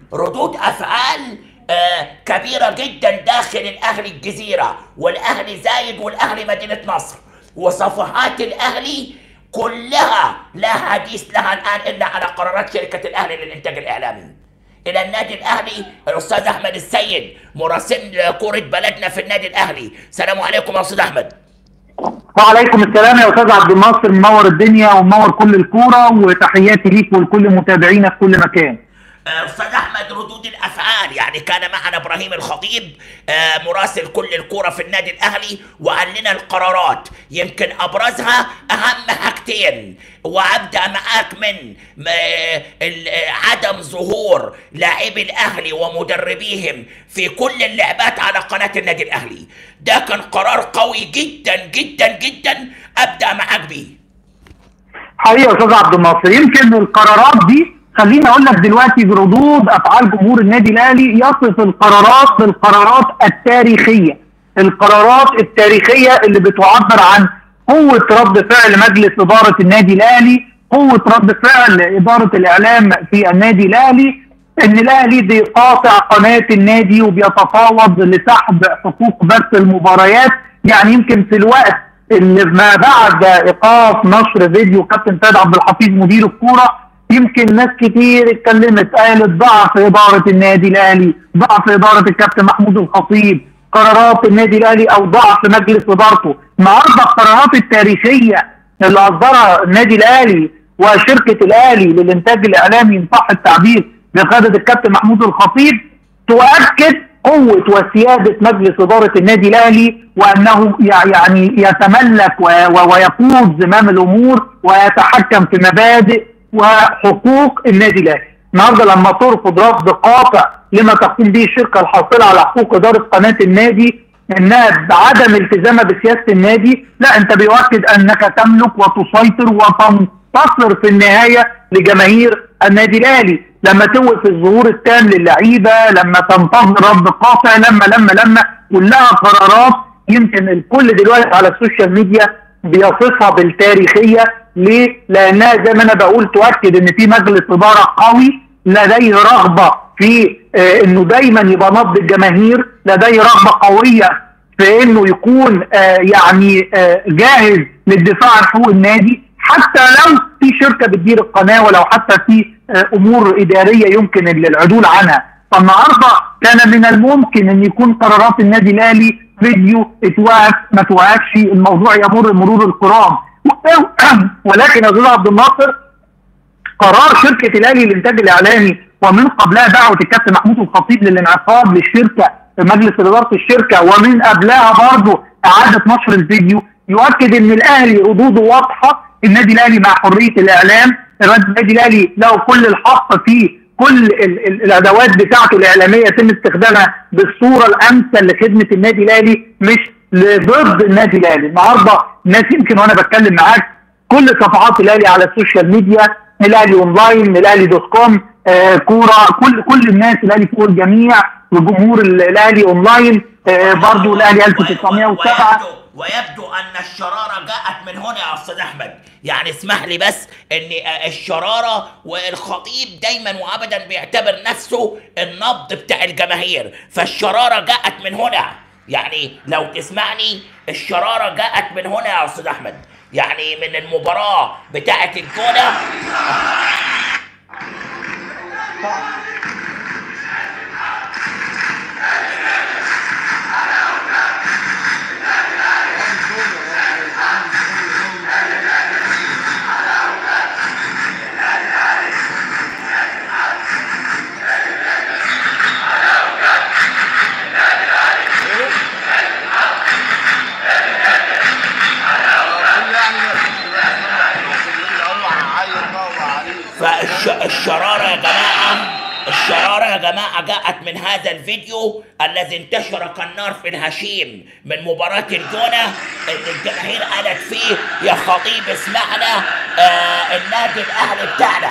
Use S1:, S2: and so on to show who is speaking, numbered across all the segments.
S1: ردود افعال آه كبيره جدا داخل الاهلي الجزيره والاهلي زايد والاهلي مدينه نصر وصفحات الاهلي كلها لا حديث لها الان الا على قرارات شركه الاهلي للانتاج الاعلامي الى النادي الاهلي الاستاذ احمد السيد مراسل كره بلدنا في النادي الاهلي السلام عليكم يا استاذ احمد
S2: وعليكم السلام يا استاذ عبد الناصر منور الدنيا ومنور كل الكوره وتحياتي ليك ولكل متابعينا في كل مكان
S1: استاذ احمد ردود الافعال يعني كان معنا ابراهيم الخطيب آه، مراسل كل الكوره في النادي الاهلي وقال لنا القرارات يمكن ابرزها اهم حاجتين وابدا معاك من آه، ال- آه، عدم ظهور لاعبي الاهلي ومدربيهم في كل اللعبات على قناه النادي الاهلي ده كان قرار قوي جدا جدا جدا ابدا معاك بيه
S2: حقيقي يا استاذ عبد الناصر يمكن القرارات دي خليني اقول لك دلوقتي بردود افعال جمهور النادي الاهلي يصف القرارات بالقرارات التاريخيه القرارات التاريخيه اللي بتعبر عن قوه رد فعل مجلس اداره النادي الاهلي قوه رد فعل اداره الاعلام في النادي الاهلي ان الاهلي بيقاطع قناه النادي وبيتفاوض لسحب حقوق بث المباريات يعني يمكن في الوقت اللي ما بعد ايقاف نشر فيديو كابتن سيد عبد الحفيظ مدير الكوره يمكن ناس كتير اتكلمت قالت ضعف اداره النادي الاهلي ضعف اداره الكابتن محمود الخطيب قرارات النادي الاهلي او ضعف مجلس ادارته النهارده القرارات التاريخيه اللي اصدرها النادي الاهلي وشركه الاهلي للانتاج الاعلامي ان صح التعبير بقياده الكابتن محمود الخطيب تؤكد قوه وسياده مجلس اداره النادي الاهلي وانه يع- يعني يتملك و- و- ويقود زمام الامور ويتحكم في مبادئ وحقوق النادي الاهلي. النهارده لما ترفض رفض قاطع لما تقوم به الشركه الحاصله على حقوق اداره قناه النادي انها بعدم التزامها بسياسه النادي، لا انت بيؤكد انك تملك وتسيطر وتنتصر في النهايه لجماهير النادي الاهلي، لما توقف الظهور التام للعيبه، لما تنتظر رد قاطع، لما لما لما كلها قرارات يمكن الكل دلوقتي على السوشيال ميديا بيصفها بالتاريخيه ليه؟ لانها زي ما انا بقول تؤكد ان في مجلس اداره قوي لديه رغبه في آه انه دايما يبقى نبض الجماهير، لديه رغبه قويه في انه يكون آه يعني آه جاهز للدفاع عن حقوق النادي حتى لو في شركه بتدير القناه ولو حتى في آه امور اداريه يمكن العدول عنها فالنهارده كان من الممكن ان يكون قرارات النادي الاهلي فيديو اتوقف ما توقفش الموضوع يمر مرور الكرام ولكن يا استاذ عبد الناصر قرار شركه الاهلي للانتاج الاعلامي ومن قبلها دعوه الكابتن محمود الخطيب للانعقاد للشركه مجلس اداره الشركه ومن قبلها برضه اعاده نشر الفيديو يؤكد ان الاهلي ردوده واضحه النادي الاهلي مع حريه الاعلام النادي الاهلي له كل الحق في كل ال ال الادوات بتاعته الاعلاميه يتم استخدامها بالصوره الامثل لخدمه النادي الاهلي مش ضد النادي الاهلي النهارده الناس يمكن وانا بتكلم معاك كل صفحات الاهلي على السوشيال ميديا الاهلي اونلاين الاهلي دوت كوم آه كوره كل كل الناس الاهلي فوق الجميع وجمهور الاهلي اونلاين آه برضه الاهلي 1907
S1: ويبدو ان الشراره جاءت من هنا يا استاذ احمد يعني اسمح لي بس ان الشراره والخطيب دايما وابدا بيعتبر نفسه النبض بتاع الجماهير فالشراره جاءت من هنا يعني لو تسمعني الشراره جاءت من هنا يا استاذ احمد يعني من المباراه بتاعه الجونه فالشرارة يا جماعة الشرارة يا جماعة جاءت من هذا الفيديو الذي انتشر كالنار في الهشيم من مباراة الجونة اللي الجماهير قالت فيه يا خطيب اسمعنا آه النادي الأهلي بتاعنا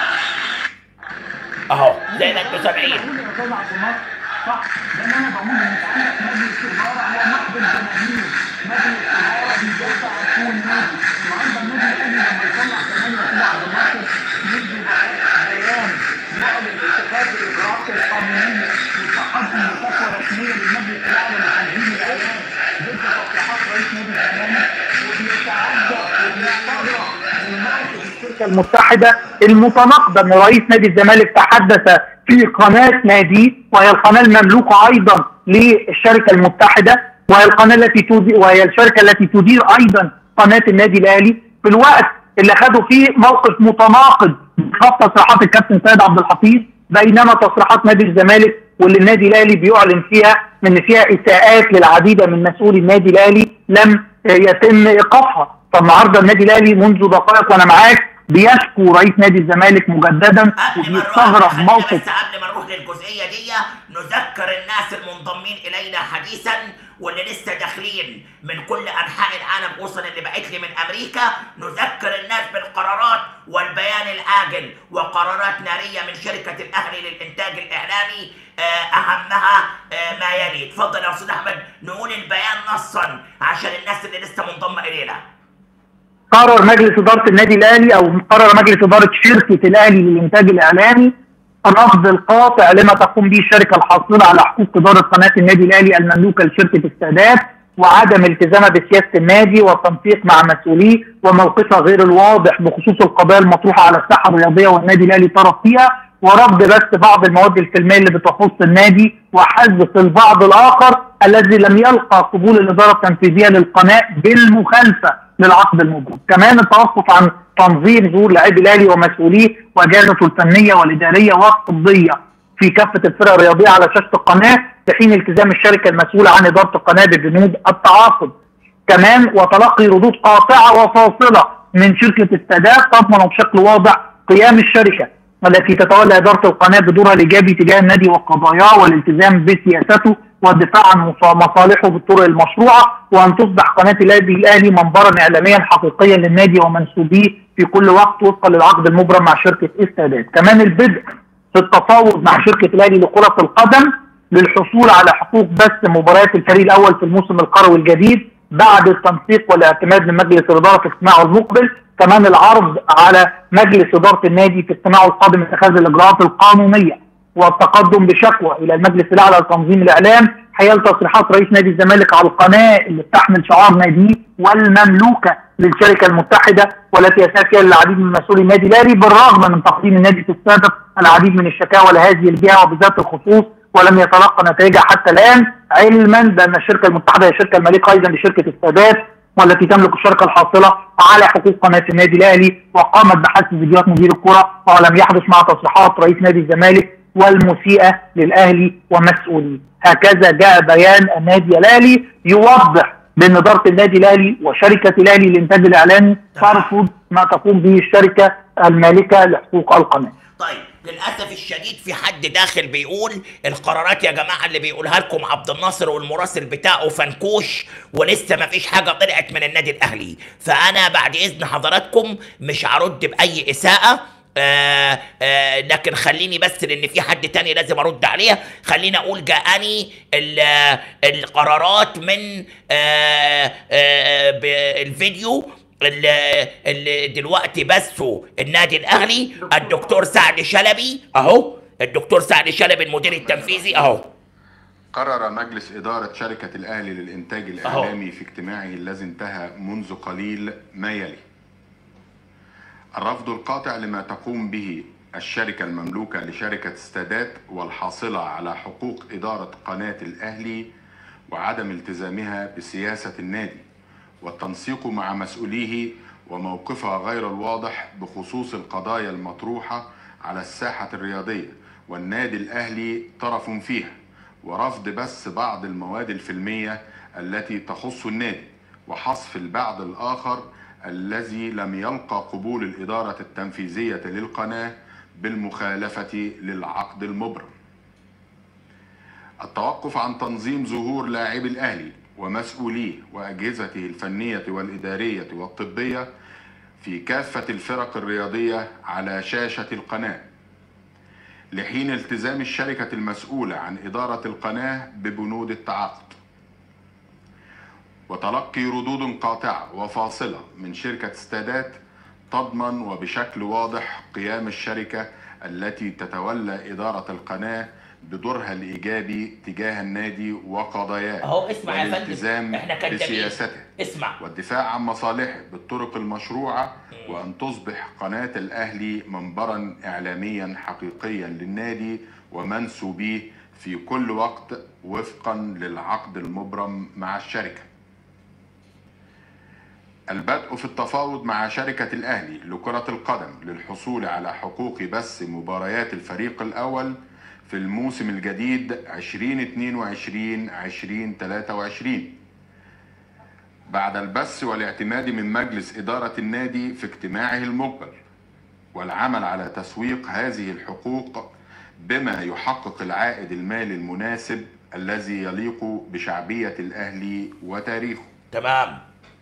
S1: أهو زي ما انتم سامعين
S2: صح زي ما انا بقول انت عندك مجلس اداره هو نقد الجماهير مجلس اداره بيدافع عن حقوق النادي النهارده النادي الاهلي لما يطلع كمان يا عبد الناصر يدي بيان نقل الاتخاذ الاجراءات قانونيه وتقدم بفتوى رسميه للمجلس الاعلى لتنظيم الاعلام ضد تصريحات رئيس نادي الزمالك وبيتعدى وبيستغرق من موقف الشركه المتحده المتناقضه ان رئيس نادي الزمالك تحدث في قناه نادي وهي القناه المملوكه ايضا للشركه المتحده وهي القناه التي تدير وهي الشركه التي تدير ايضا قناه النادي الاهلي في الوقت اللي خدوا فيه موقف متناقض خط تصريحات الكابتن سيد عبد الحفيظ بينما تصريحات نادي الزمالك واللي النادي الاهلي بيعلن فيها ان فيها اساءات للعديد من مسؤولي النادي الاهلي لم يتم ايقافها فالنهارده النادي الاهلي منذ دقائق وانا معاك بيشكو رئيس نادي الزمالك مجددا
S1: قبل ما نروح
S2: وبيستغرب
S1: خلينا
S2: موقف
S1: بس قبل ما نروح للجزئيه دي نذكر الناس المنضمين الينا حديثا واللي لسه داخلين من كل انحاء العالم خصوصا اللي بعت لي من امريكا نذكر الناس بالقرارات والبيان العاجل وقرارات ناريه من شركه الاهلي للانتاج الاعلامي آه، اهمها آه، ما يلي اتفضل يا استاذ احمد نقول البيان نصا عشان الناس اللي لسه منضمه الينا
S2: قرر مجلس اداره النادي الاهلي او قرر مجلس اداره شركه الاهلي للانتاج الاعلامي الرفض القاطع لما تقوم به الشركه الحاصله على حقوق اداره قناه النادي الاهلي المملوكه لشركه السادات وعدم التزامها بسياسه النادي والتنسيق مع مسؤوليه وموقفها غير الواضح بخصوص القضايا المطروحه على الساحه الرياضيه والنادي الاهلي طرف فيها ورفض بث بعض المواد الفيلميه اللي بتخص النادي وحذف البعض الاخر الذي لم يلقى قبول الاداره التنفيذيه للقناه بالمخالفه للعقد المبرم. كمان التوقف عن تنظيم ظهور لاعبي الاهلي ومسؤوليه واجهزته الفنيه والاداريه والطبيه في كافه الفرق الرياضيه على شاشه القناه في حين التزام الشركه المسؤوله عن اداره القناه ببنود التعاقد. كمان وتلقي ردود قاطعه وفاصله من شركه السادات تضمن بشكل واضح قيام الشركه التي تتولى اداره القناه بدورها الايجابي تجاه النادي وقضاياه والالتزام بسياسته والدفاع عن مص- مصالحه بالطرق المشروعه وان تصبح قناه النادي الاهلي منبرا اعلاميا حقيقيا للنادي ومنسوبيه في كل وقت وفقا للعقد المبرم مع شركه السادات. كمان البدء في التفاوض مع شركه الاهلي لكره القدم للحصول على حقوق بث مباريات الفريق الاول في الموسم القروي الجديد بعد التنسيق والاعتماد من مجلس الاداره في اجتماعه المقبل كمان العرض على مجلس اداره النادي في اجتماعه القادم اتخاذ الاجراءات القانونيه والتقدم بشكوى الى المجلس الاعلى لتنظيم الاعلام حيال تصريحات رئيس نادي الزمالك على القناه اللي بتحمل شعار ناديه والمملوكه للشركه المتحده والتي يسعى فيها العديد من مسؤولي النادي الاهلي بالرغم من تقديم النادي في السابق العديد من الشكاوى لهذه الجهه وبذات الخصوص ولم يتلقى نتائجها حتى الان علما بان الشركه المتحده هي الشركه المالكه ايضا لشركه السادات والتي تملك الشركه الحاصله على حقوق قناه النادي الاهلي وقامت بحذف فيديوهات مدير الكره ولم يحدث مع تصريحات رئيس نادي الزمالك والمسيئه للاهلي ومسؤوليه هكذا جاء بيان النادي الاهلي يوضح بان اداره النادي الاهلي وشركه الاهلي للانتاج الاعلامي ترفض ما تقوم به الشركه المالكه لحقوق القناه
S1: طيب للاسف الشديد في حد داخل بيقول القرارات يا جماعه اللي بيقولها لكم عبد الناصر والمراسل بتاعه فنكوش ولسه ما فيش حاجه طلعت من النادي الاهلي فانا بعد اذن حضراتكم مش هرد باي اساءه آه آه لكن خليني بس لان في حد تاني لازم ارد عليه خليني اقول جاءني ال- القرارات من آه آه بالفيديو اللي, اللي دلوقتي بثه النادي الاهلي الدكتور سعد شلبي اهو الدكتور سعد شلبي المدير التنفيذي اهو
S3: قرر مجلس إدارة شركة الأهلي للإنتاج الإعلامي في اجتماعه الذي انتهى منذ قليل ما يلي الرفض القاطع لما تقوم به الشركة المملوكة لشركة استادات والحاصلة على حقوق إدارة قناة الأهلي وعدم التزامها بسياسة النادي والتنسيق مع مسؤوليه وموقفها غير الواضح بخصوص القضايا المطروحة على الساحة الرياضية والنادي الأهلي طرف فيها ورفض بث بعض المواد الفيلمية التي تخص النادي وحذف البعض الآخر الذي لم يلقى قبول الإدارة التنفيذية للقناة بالمخالفة للعقد المبرم التوقف عن تنظيم ظهور لاعبي الأهلي ومسؤوليه وأجهزته الفنية والإدارية والطبية في كافة الفرق الرياضية على شاشة القناة لحين التزام الشركة المسؤولة عن إدارة القناة ببنود التعاقد وتلقي ردود قاطعة وفاصلة من شركة استادات تضمن وبشكل واضح قيام الشركة التي تتولى إدارة القناة بدورها الإيجابي تجاه النادي وقضاياه
S1: اهو اسمع يا فندم
S3: والالتزام
S1: احنا كدابين
S3: بسياسته
S1: اسمع
S3: والدفاع عن مصالحه بالطرق المشروعة وأن تصبح قناة الأهلي منبرا إعلاميا حقيقيا للنادي ومنسوبيه في كل وقت وفقا للعقد المبرم مع الشركة البدء في التفاوض مع شركة الأهلي لكرة القدم للحصول على حقوق بث مباريات الفريق الأول في الموسم الجديد 2022-2023 بعد البث والاعتماد من مجلس إدارة النادي في اجتماعه المقبل والعمل على تسويق هذه الحقوق بما يحقق العائد المالي المناسب الذي يليق بشعبية الأهلي وتاريخه
S1: تمام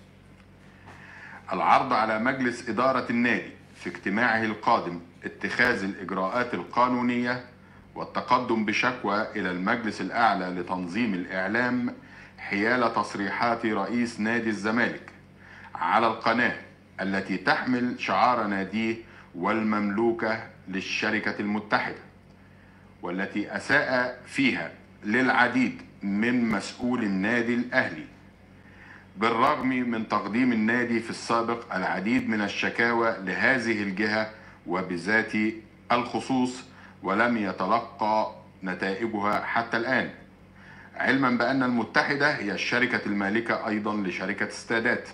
S3: العرض على مجلس إدارة النادي في اجتماعه القادم اتخاذ الإجراءات القانونية والتقدم بشكوى إلى المجلس الأعلى لتنظيم الإعلام حيال تصريحات رئيس نادي الزمالك على القناة التي تحمل شعار ناديه والمملوكة للشركة المتحدة والتي أساء فيها للعديد من مسؤول النادي الأهلي بالرغم من تقديم النادي في السابق العديد من الشكاوى لهذه الجهة وبذات الخصوص ولم يتلقى نتائجها حتى الآن علما بأن المتحدة هي الشركة المالكة أيضا لشركة استادات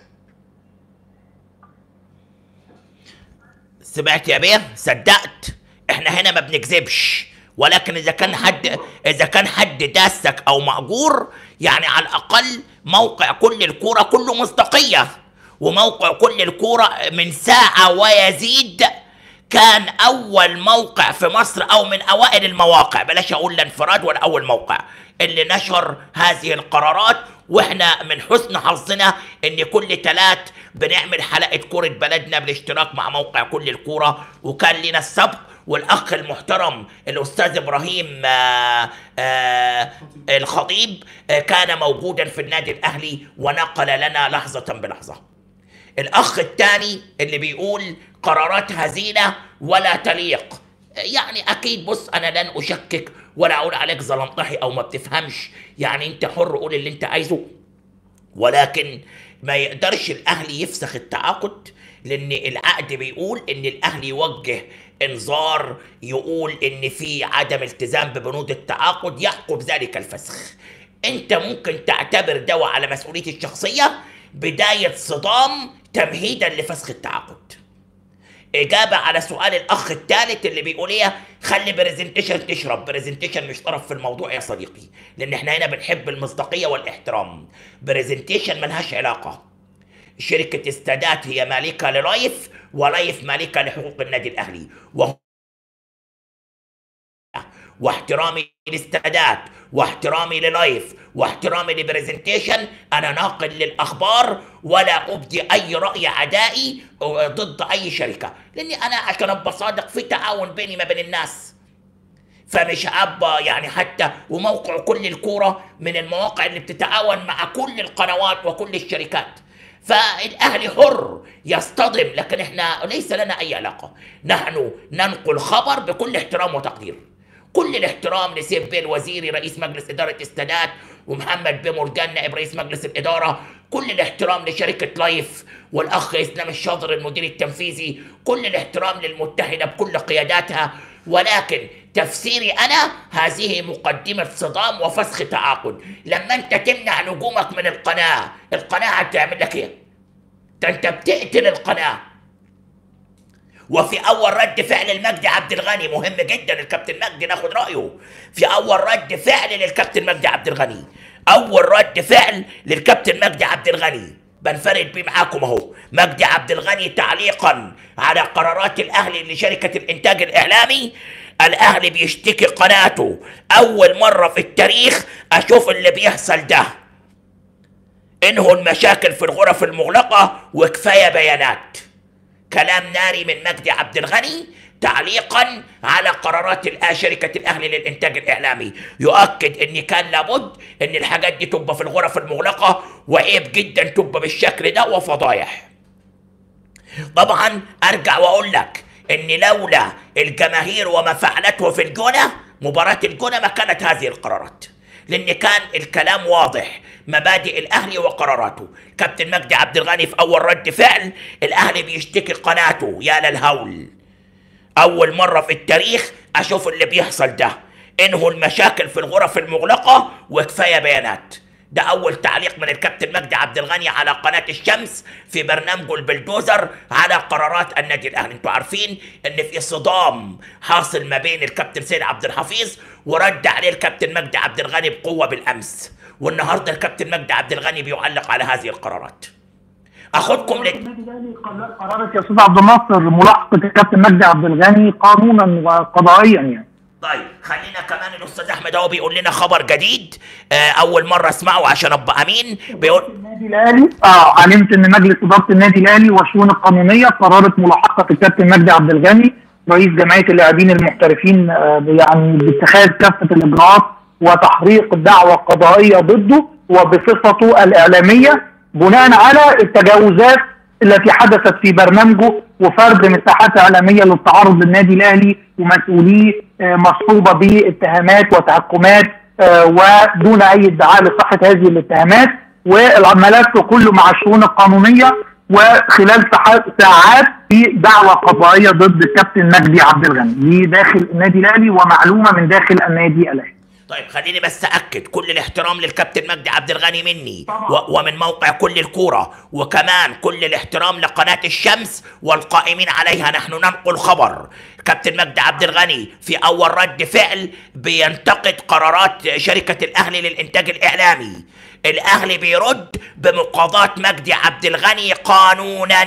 S1: سمعت يا بيه صدقت احنا هنا ما بنكذبش ولكن اذا كان حد اذا كان حد داسك او مأجور يعني على الاقل موقع كل الكوره كله مصداقيه وموقع كل الكوره من ساعه ويزيد كان اول موقع في مصر او من اوائل المواقع بلاش اقول الانفراد ولا اول موقع اللي نشر هذه القرارات واحنا من حسن حظنا ان كل تلات بنعمل حلقه كوره بلدنا بالاشتراك مع موقع كل الكوره وكان لنا السبق والاخ المحترم الاستاذ ابراهيم آآ آآ الخطيب آه، كان موجودا في النادي الاهلي ونقل لنا لحظه بلحظه الاخ الثاني اللي بيقول قرارات هزيله ولا تليق يعني اكيد بص انا لن اشكك ولا اقول عليك زلمطحي او ما بتفهمش يعني انت حر قول اللي انت عايزه ولكن ما يقدرش الاهلي يفسخ التعاقد لان العقد بيقول ان الاهلي يوجه انذار يقول ان في عدم التزام ببنود التعاقد يعقب ذلك الفسخ انت ممكن تعتبر ده على مسؤوليتي الشخصيه بدايه صدام تمهيدا لفسخ التعاقد إجابة على سؤال الأخ الثالث اللي بيقول إيه خلي برزنتيشن تشرب برزنتيشن مش طرف في الموضوع يا صديقي لأن إحنا هنا بنحب المصداقية والاحترام برزنتيشن ملهاش علاقة شركة استادات هي مالكة للايف ولايف مالكة لحقوق النادي الأهلي وهو واحترامي للاستادات واحترامي للايف واحترامي لبرزنتيشن انا ناقل للاخبار ولا ابدي اي راي عدائي ضد اي شركه لاني انا عشان ابقى صادق في تعاون بيني ما بين الناس فمش ابى يعني حتى وموقع كل الكوره من المواقع اللي بتتعاون مع كل القنوات وكل الشركات فالاهلي حر يصطدم لكن احنا ليس لنا اي علاقه نحن ننقل خبر بكل احترام وتقدير كل الاحترام لسيف بيه الوزيري رئيس مجلس اداره استادات ومحمد بيه مرجان نائب رئيس مجلس الاداره كل الاحترام لشركه لايف والاخ اسلام الشاطر المدير التنفيذي كل الاحترام للمتحده بكل قياداتها ولكن تفسيري انا هذه مقدمه صدام وفسخ تعاقد لما انت تمنع نجومك من القناه القناه هتعمل لك ايه ده انت بتقتل القناه وفي اول رد فعل المجدي عبد الغني مهم جدا الكابتن مجدي ناخد رايه في اول رد فعل للكابتن مجدي عبد الغني اول رد فعل للكابتن مجدي عبد الغني بنفرد بيه معاكم اهو مجدي عبد الغني تعليقا على قرارات الاهلي لشركه الانتاج الاعلامي الاهلي بيشتكي قناته اول مره في التاريخ اشوف اللي بيحصل ده انهوا المشاكل في الغرف المغلقه وكفايه بيانات كلام ناري من مجدي عبد الغني تعليقا على قرارات الآ شركة الأهلي للإنتاج الإعلامي يؤكد أن كان لابد أن الحاجات دي تبقى في الغرف المغلقة وعيب جدا تبقى بالشكل ده وفضايح طبعا أرجع وأقول لك ان لولا الجماهير وما فعلته في الجونه مباراه الجونه ما كانت هذه القرارات لان كان الكلام واضح مبادئ الاهلي وقراراته كابتن مجدي عبد الغني في اول رد فعل الاهلي بيشتكي قناته يا للهول اول مره في التاريخ اشوف اللي بيحصل ده انهوا المشاكل في الغرف المغلقه وكفايه بيانات ده اول تعليق من الكابتن مجدي عبد الغني على قناه الشمس في برنامجه البلدوزر على قرارات النادي الاهلي انتوا عارفين ان في صدام حاصل ما بين الكابتن سيد عبد الحفيظ ورد عليه الكابتن مجدي عبد الغني بقوه بالامس والنهارده الكابتن مجدي عبد الغني بيعلق على هذه القرارات اخدكم لل...
S2: النادي الاهلي قررت يا استاذ عبد الناصر ملاحقه الكابتن مجدي عبد الغني قانونا وقضائيا يعني
S1: طيب خلينا كمان الاستاذ احمد اهو بيقول لنا خبر جديد آه اول مره اسمعه عشان ابقى امين بيقول
S2: النادي الاهلي اه علمت ان مجلس اداره النادي الاهلي والشؤون القانونيه قررت ملاحقه الكابتن مجدي عبد الغني رئيس جمعيه اللاعبين المحترفين آه يعني باتخاذ كافه الاجراءات وتحقيق دعوى قضائيه ضده وبصفته الاعلاميه بناء على التجاوزات التي حدثت في برنامجه وفرض مساحات اعلاميه للتعرض للنادي الاهلي ومسؤوليه آه، مصحوبه باتهامات وتحكمات آه، ودون اي ادعاء لصحه هذه الاتهامات والملف كله مع الشؤون القانونيه وخلال ساعات- ساعات في دعوى قضائيه ضد الكابتن مجدي عبد الغني دي داخل النادي الاهلي ومعلومه من داخل النادي الاهلي
S1: طيب خليني بس أكد كل الاحترام للكابتن مجدي عبد الغني مني
S2: طبعا.
S1: و- ومن موقع كل الكورة وكمان كل الاحترام لقناة الشمس والقائمين عليها نحن ننقل خبر كابتن مجدي عبد الغني في أول رد فعل بينتقد قرارات شركة الأهلي للإنتاج الإعلامي الأهلي بيرد بمقاضاة مجدي عبد الغني قانونا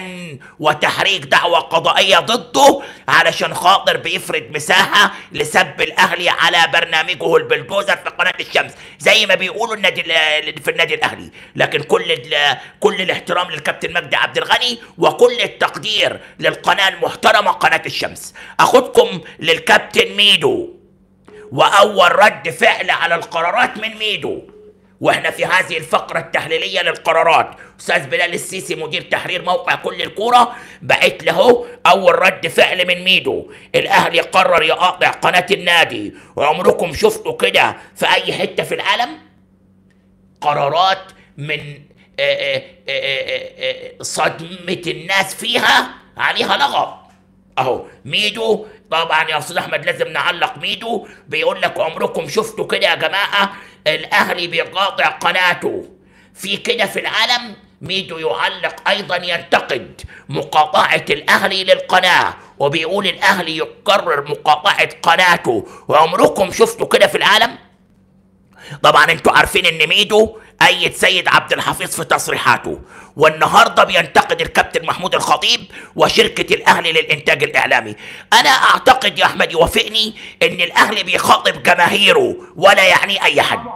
S1: وتحريك دعوة قضائية ضده علشان خاطر بيفرض مساحة لسب الأهلي على برنامجه البلدوزر في قناة الشمس زي ما بيقولوا النادي ال- في النادي الأهلي لكن كل ال- كل الاحترام للكابتن مجدي عبد الغني وكل التقدير للقناة المحترمة قناة الشمس أخدكم للكابتن ميدو واول رد فعل على القرارات من ميدو واحنا في هذه الفقرة التحليلية للقرارات استاذ بلال السيسي مدير تحرير موقع كل الكورة بعت له اول رد فعل من ميدو الاهلي قرر يقاطع قناة النادي وعمركم شفتوا كده في اي حتة في العالم قرارات من آه، آه، آه، آه، آه، صدمة الناس فيها عليها لغط اهو ميدو طبعا يا استاذ احمد لازم نعلق ميدو بيقول لك عمركم شفتوا كده يا جماعه الاهلي بيقاطع قناته في كده في العالم ميدو يعلق ايضا ينتقد مقاطعه الاهلي للقناه وبيقول الاهلي يقرر مقاطعه قناته وعمركم شفتوا كده في العالم طبعا انتوا عارفين ان ميدو ايد سيد عبد الحفيظ في تصريحاته والنهارده بينتقد الكابتن محمود الخطيب وشركه الاهلي للانتاج الاعلامي انا اعتقد يا احمد يوافقني ان الاهلي بيخاطب جماهيره ولا يعني اي حد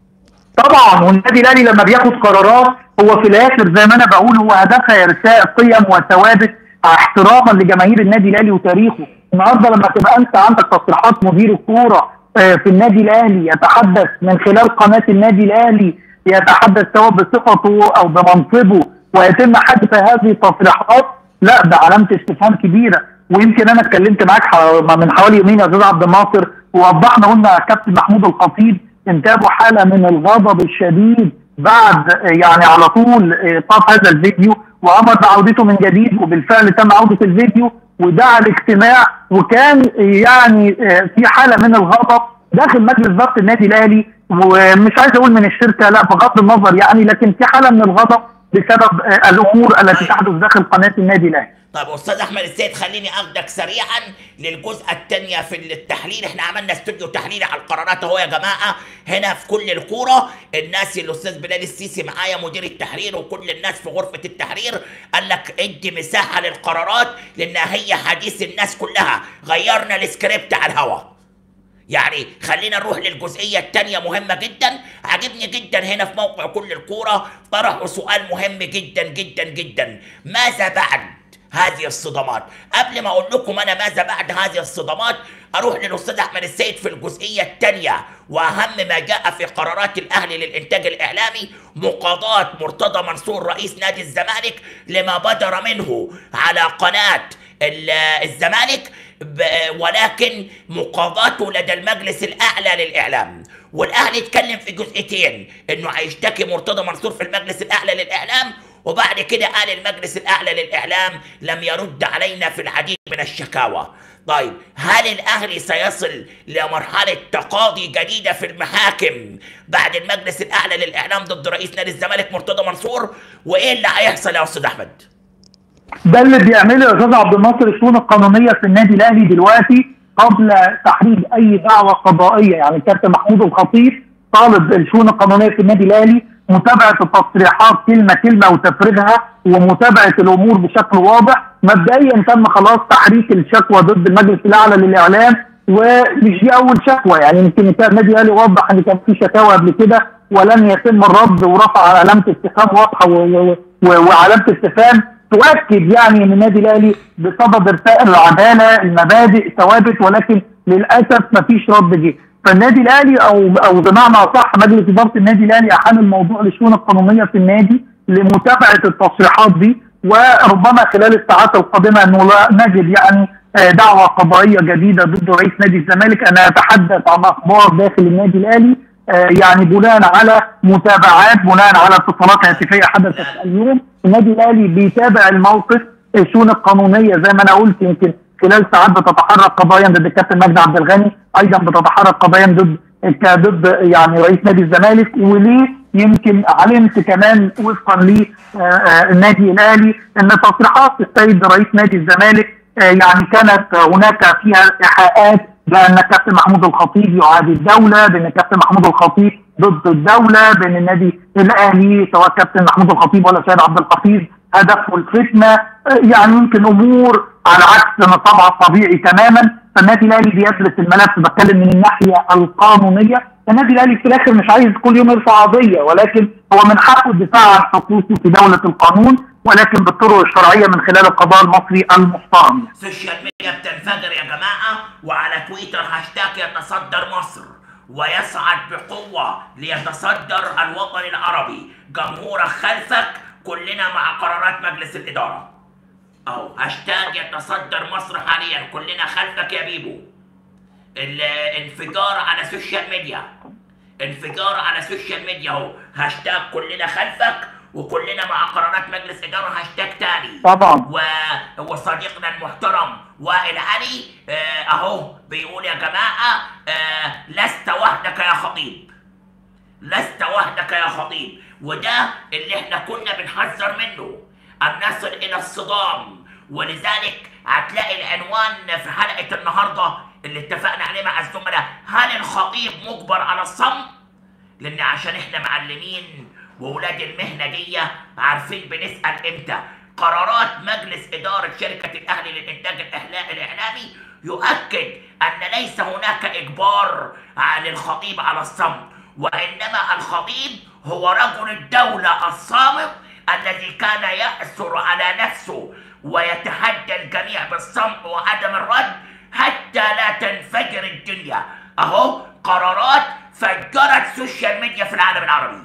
S2: طبعا والنادي الاهلي لما بياخد قرارات هو في الاخر زي ما انا بقول هو هدفها ارساء قيم وثوابت احتراما لجماهير النادي الاهلي وتاريخه النهارده لما تبقى انت عندك تصريحات مدير الكوره آه، في النادي الاهلي يتحدث من خلال قناه النادي الاهلي يتحدث سواء بصفته او بمنصبه ويتم حذف هذه التصريحات لا ده علامه استفهام كبيره ويمكن انا اتكلمت معاك ح- من حوالي يومين يا استاذ عبد الناصر ووضحنا قلنا الكابتن محمود الخطيب انتابه حاله من الغضب الشديد بعد آه، يعني على طول آه، طاف هذا الفيديو وامر بعودته من جديد وبالفعل تم عوده الفيديو ودعا الاجتماع وكان آه، يعني آه، في حاله من الغضب داخل مجلس اداره النادي الاهلي ومش عايز اقول من الشركه لا بغض النظر يعني لكن في حاله من الغضب بسبب آه، الامور التي تحدث داخل قناه النادي الاهلي
S1: طب استاذ احمد السيد خليني اخدك سريعا للجزء الثانيه في التحليل احنا عملنا استوديو تحليلي على القرارات اهو يا جماعه هنا في كل الكوره الناس الاستاذ بلال السيسي معايا مدير التحرير وكل الناس في غرفه التحرير قال لك ادي مساحه للقرارات لانها هي حديث الناس كلها غيرنا السكريبت على الهواء يعني خلينا نروح للجزئية التانية مهمة جدا عجبني جدا هنا في موقع كل الكورة طرحوا سؤال مهم جدا جدا جدا ماذا بعد هذه الصدمات قبل ما اقول لكم انا ماذا بعد هذه الصدمات اروح للاستاذ احمد السيد في الجزئيه الثانيه واهم ما جاء في قرارات الاهلي للانتاج الاعلامي مقاضاه مرتضى منصور رئيس نادي الزمالك لما بدر منه على قناه ال- الزمالك ب- ولكن مقاضاته لدى المجلس الاعلى للاعلام والاهلي اتكلم في جزئيتين انه هيشتكي مرتضى منصور في المجلس الاعلى للاعلام وبعد كده قال المجلس الاعلى للاعلام لم يرد علينا في العديد من الشكاوى طيب هل الاهلي سيصل لمرحله تقاضي جديده في المحاكم بعد المجلس الاعلى للاعلام ضد رئيس نادي الزمالك مرتضى منصور وايه اللي هيحصل يا استاذ احمد
S2: ده اللي بيعمله يا استاذ عبد الناصر الشؤون القانونيه في النادي الاهلي دلوقتي قبل تحريج اي دعوه قضائيه يعني الكابتن محمود الخطيب طالب الشؤون القانونيه في النادي الاهلي متابعه التصريحات كلمه كلمه وتفريغها ومتابعه الامور بشكل واضح مبدئيا تم خلاص تحريك الشكوى ضد المجلس الاعلى للاعلام ومش دي اول شكوى يعني يمكن كان النادي الاهلي وضح ان كان في شكاوى قبل كده ولم يتم الرد ورفع علامه استفهام واضحه و- و- و- وعلامه استفهام تؤكد يعني ان النادي الاهلي بصدد ارتاء العداله المبادئ ثوابت ولكن للاسف ما فيش رد جه فالنادي الاهلي او او بمعنى اصح مجلس اداره النادي الاهلي احال الموضوع للشؤون القانونيه في النادي لمتابعه التصريحات دي وربما خلال الساعات القادمه انه لا نجد يعني آه، دعوه قضائيه جديده ضد رئيس نادي الزمالك انا اتحدث عن اخبار داخل النادي الاهلي آه، يعني بناء على متابعات بناء على اتصالات هاتفيه حدثت اليوم النادي الاهلي بيتابع الموقف الشؤون القانونيه زي ما انا قلت يمكن خلال ساعات بتتحرك قضايا ضد الكابتن مجدي عبد الغني ايضا بتتحرك قضايا ضد ضد يعني رئيس نادي الزمالك وليه يمكن علمت كمان وفقا للنادي الاهلي ان تصريحات السيد رئيس نادي الزمالك آه، يعني كانت هناك فيها ايحاءات بان الكابتن محمود الخطيب يعادي الدوله بان الكابتن محمود الخطيب ضد الدوله بان النادي الاهلي سواء كابتن محمود الخطيب ولا سيد عبد الحفيظ هدفه الفتنه آه، يعني يمكن امور على عكس نصابها الطبيعي تماما فالنادي الاهلي بيدرس الملف بتكلم من الناحيه القانونيه النادي الاهلي في الاخر مش عايز كل يوم يرفع قضيه ولكن هو من حقه الدفاع عن حقوقه في دوله القانون ولكن بالطرق الشرعيه من خلال القضاء المصري المحترم
S1: السوشيال ميديا بتنفجر يا جماعة وعلى تويتر هاشتاج يتصدر مصر ويصعد بقوة ليتصدر الوطن العربي جمهورك خلفك كلنا مع قرارات مجلس الإدارة أهو هاشتاج يتصدر مصر حاليا كلنا خلفك يا بيبو الانفجار على السوشيال ميديا انفجار على السوشيال ميديا اهو هاشتاج كلنا خلفك وكلنا مع قرارات مجلس اداره هاشتاج تاني
S2: طبعا
S1: و... وصديقنا المحترم وائل علي آه، اهو بيقول يا جماعه آه، لست وحدك يا خطيب لست وحدك يا خطيب وده اللي احنا كنا بنحذر منه ان نصل الى الصدام ولذلك هتلاقي العنوان في حلقه النهارده اللي اتفقنا عليه مع الزملاء هل الخطيب مجبر على الصمت؟ لان عشان احنا معلمين واولاد المهنه دي عارفين بنسال امتى قرارات مجلس اداره شركه الاهلي للانتاج الإعلا- الاعلامي يؤكد ان ليس هناك اجبار على الخطيب على الصمت وانما الخطيب هو رجل الدوله الصامت الذي كان يأثر على نفسه ويتحدى الجميع بالصمت وعدم الرد حتى لا تنفجر الدنيا اهو قرارات فجرت سوشيال ميديا في العالم العربي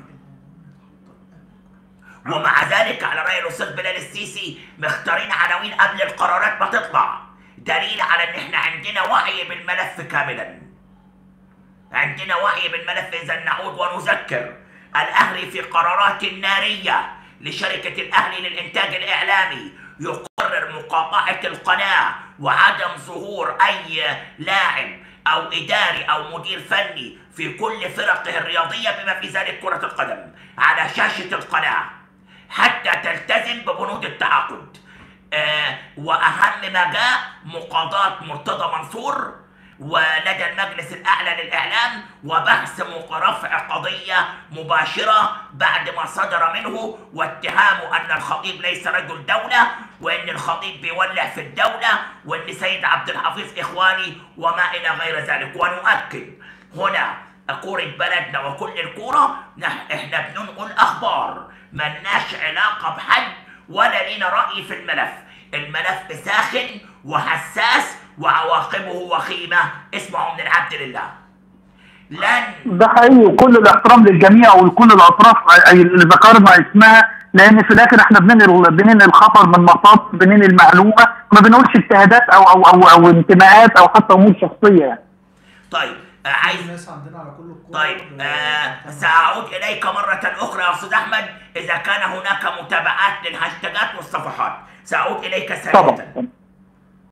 S1: ومع ذلك على رأي الأستاذ بلال السيسي مختارين عناوين قبل القرارات ما تطلع دليل على إن إحنا عندنا وعي بالملف كاملا عندنا وعي بالملف إذا نعود ونذكر الأهلي في قرارات نارية لشركة الأهلي للإنتاج الإعلامي يقرر مقاطعة القناة وعدم ظهور أي لاعب أو إداري أو مدير فني في كل فرقه الرياضية بما في ذلك كرة القدم على شاشة القناة حتى تلتزم ببنود التعاقد آه وأهم ما جاء مقاضاة مرتضى منصور ولدى المجلس الأعلى للإعلام وبحث مق- رفع قضية مباشرة بعد ما صدر منه واتهامه أن الخطيب ليس رجل دولة وأن الخطيب بيولع في الدولة وأن سيد عبد الحفيظ إخواني وما إلى غير ذلك ونؤكد هنا كورة بلدنا وكل الكورة نح- احنا بننقل أخبار ملناش علاقة بحد ولا لينا رأي في الملف الملف ساخن وحساس وعواقبه وخيمة اسمعوا من العبد لله لن
S2: ده حقيقي وكل الاحترام للجميع ولكل الاطراف اللي ذكرنا اسمها لان في الاخر احنا بننقل بننقل الخبر من مصادر بننقل معلومه ما بنقولش اجتهادات او او او او انتماءات او حتى امور شخصيه يعني
S1: طيب آه، عايز
S4: الناس عندنا على كل الكورة
S1: طيب آه سأعود إليك مرة أخرى يا أستاذ أحمد إذا كان هناك متابعات للهاشتاجات والصفحات سأعود إليك
S2: طبعا.
S1: ثانية